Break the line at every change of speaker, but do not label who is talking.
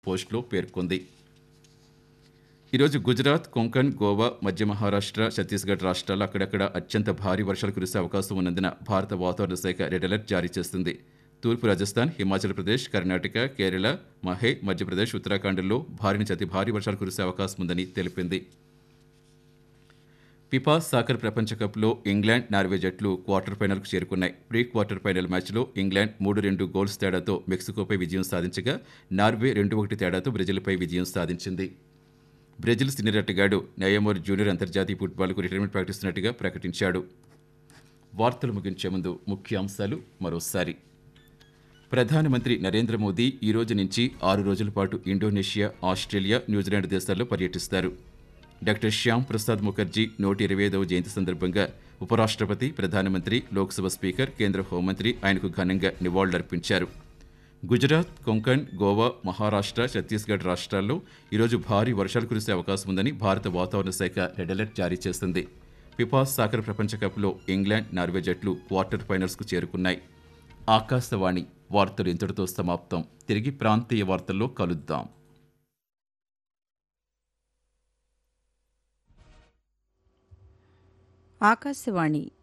పోస్టులో పేర్కొంది ఈరోజు గుజరాత్ కొంకణ్ గోవా మధ్య మహారాష్ట్ర ఛత్తీస్గఢ్ రాష్ట్రాల్లో అక్కడక్కడ అత్యంత భారీ వర్షాలు కురిసే అవకాశం ఉన్నందున భారత వాతావరణ శాఖ రెడ్ అలర్ట్ జారీ చేస్తుంది తూర్పు రాజస్థాన్ హిమాచల్ ప్రదేశ్ కర్ణాటక కేరళ మహే మధ్యప్రదేశ్ ఉత్తరాఖండ్లో భారీ నుంచి అతి భారీ వర్షాలు కురిసే అవకాశం ఉందని తెలిపింది ఫిఫా సాకర్ ప్రపంచ కప్లో ఇంగ్లాండ్ నార్వే జట్లు క్వార్టర్ ఫైనల్కు చేరుకున్నాయి ప్రీ క్వార్టర్ ఫైనల్ మ్యాచ్లో ఇంగ్లాండ్ మూడు రెండు గోల్స్ తేడాతో మెక్సికోపై విజయం సాధించగా నార్వే రెండు ఒకటి తేడాతో బ్రెజిల్పై విజయం సాధించింది బ్రెజిల్ సీనియర్ ఆటగాడు నయమోర్ జూనియర్ అంతర్జాతీయ ఫుట్బాల్కు రిటైర్మెంట్ ప్రకటిస్తున్నట్టుగా ప్రకటించాడు వార్తలు ముగించే ముందు ముఖ్యాంశాలు మరోసారి ప్రధానమంత్రి నరేంద్ర మోదీ ఈ రోజు నుంచి ఆరు రోజుల పాటు ఇండోనేషియా ఆస్ట్రేలియా న్యూజిలాండ్ దేశాల్లో పర్యటిస్తారు డాక్టర్ శ్యామ్ ప్రసాద్ ముఖర్జీ నూట ఇరవై ఐదవ జయంతి సందర్భంగా ఉపరాష్ట్రపతి ప్రధానమంత్రి లోక్సభ స్పీకర్ కేంద్ర హోంమంత్రి ఆయనకు ఘనంగా నివాళులర్పించారు గుజరాత్ కొంకణ్ గోవా మహారాష్ట్ర ఛత్తీస్గఢ్ రాష్ట్రాల్లో ఈరోజు భారీ వర్షాలు కురిసే అవకాశం ఉందని భారత వాతావరణ శాఖ రెడ్ అలర్ట్ జారీ చేస్తుంది ఫిఫా సాకర్ ప్రపంచ కప్లో ఇంగ్లాండ్ నార్వే జట్లు క్వార్టర్ ఫైనల్స్కు చేరుకున్నాయి ఆకాశవాణి వార్తలు ఇంతటితో సమాప్తం తిరిగి ప్రాంతీయ వార్తల్లో కలుద్దాం
ఆకాశవాణి